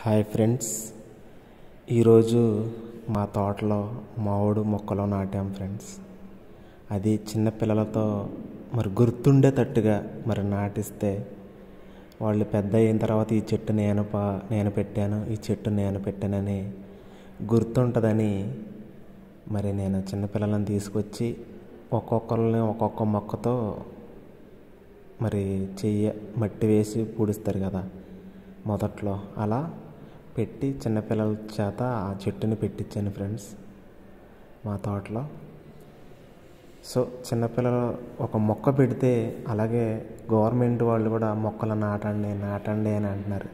hi friends ఈరోజు మా తోటలో మామిడి మొక్కలు నాటాం ఫ్రెండ్స్ అది చిన్న పిల్లలతో మరి గుర్తుండేటట్టుగా మరి నాటిస్తే వాళ్ళు పెద్ద అయిన తర్వాత ఈ చెట్టు నేను పా నేను పెట్టాను ఈ చెట్టు నేను పెట్టానని గుర్తుంటుందని మరి నేను చిన్నపిల్లలను తీసుకొచ్చి ఒక్కొక్కరిని ఒక్కొక్క మొక్కతో మరి చెయ్య మట్టి వేసి పూడుస్తారు కదా మొదట్లో అలా పెట్టి చిన్నపిల్లల చేత ఆ చెట్టుని పెట్టించాను ఫ్రెండ్స్ మా తోటలో సో చిన్నపిల్లలు ఒక మొక్క పెడితే అలాగే గవర్నమెంట్ వాళ్ళు కూడా మొక్కలు నాటండి నాటండి అని అంటున్నారు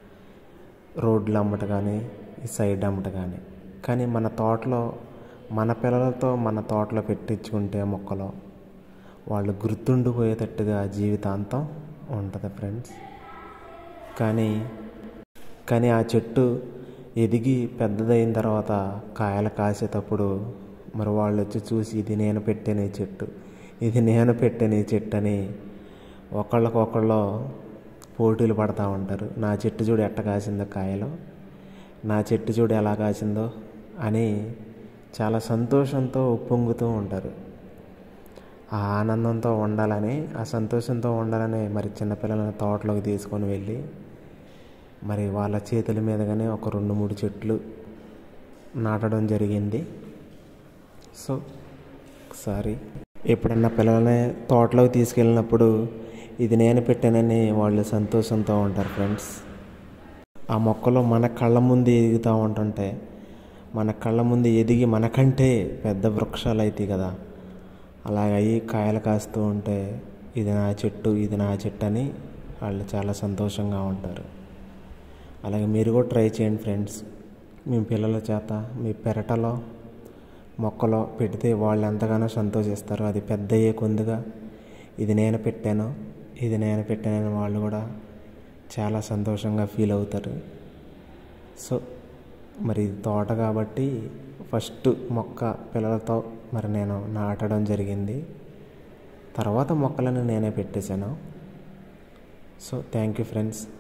రోడ్లు అమ్మట కానీ ఈ సైడ్ అమ్మట కానీ కానీ మన తోటలో మన పిల్లలతో మన తోటలో పెట్టించుకుంటే మొక్కలు వాళ్ళు గుర్తుండిపోయేటట్టుగా జీవితాంతం ఉంటుంది ఫ్రెండ్స్ కానీ కానీ ఆ చెట్టు ఎదిగి పెద్దదైన తర్వాత కాయలు కాసేటప్పుడు మరి వాళ్ళు వచ్చి చూసి ఇది నేను పెట్టాను ఈ చెట్టు ఇది నేను పెట్టాను ఈ చెట్టు అని ఒకళ్ళకొకళ్ళు పోటీలు పడతా ఉంటారు నా చెట్టు చూడు ఎట్ట కాసిందో కాయలు నా చెట్టు చూడు ఎలా కాసిందో అని చాలా సంతోషంతో ఉప్పొంగుతూ ఉంటారు ఆ ఆనందంతో ఉండాలని ఆ సంతోషంతో ఉండాలని మరి చిన్నపిల్లలని తోటలోకి తీసుకొని వెళ్ళి మరి వాళ్ళ చేతుల మీదగానే ఒక రెండు మూడు చెట్లు నాటడం జరిగింది సో ఒకసారి ఎప్పుడన్నా పిల్లల్ని తోటలోకి తీసుకెళ్ళినప్పుడు ఇది నేను పెట్టానని వాళ్ళు సంతోషంతో ఉంటారు ఫ్రెండ్స్ ఆ మొక్కలు మన కళ్ళ ముందు ఎదుగుతూ ఉంటుంటే మన కళ్ళ ముందు ఎదిగి మనకంటే పెద్ద వృక్షాలు అవుతాయి కదా అలాగయి కాయలు కాస్తూ ఉంటే ఇది నా చెట్టు ఇది నా చెట్టు అని వాళ్ళు చాలా సంతోషంగా ఉంటారు అలాగే మీరు కూడా ట్రై చేయండి ఫ్రెండ్స్ మీ పిల్లల చేత మీ పెరటలో మొక్కలో పెడితే వాళ్ళు ఎంతగానో సంతోషిస్తారు అది పెద్ద అయ్యే కొందుగా ఇది నేను పెట్టాను ఇది నేను పెట్టానని వాళ్ళు కూడా చాలా సంతోషంగా ఫీల్ అవుతారు సో మరి ఇది తోట కాబట్టి ఫస్ట్ మొక్క పిల్లలతో మరి నేను నాటడం జరిగింది తర్వాత మొక్కలను నేనే పెట్టేశాను సో థ్యాంక్ యూ ఫ్రెండ్స్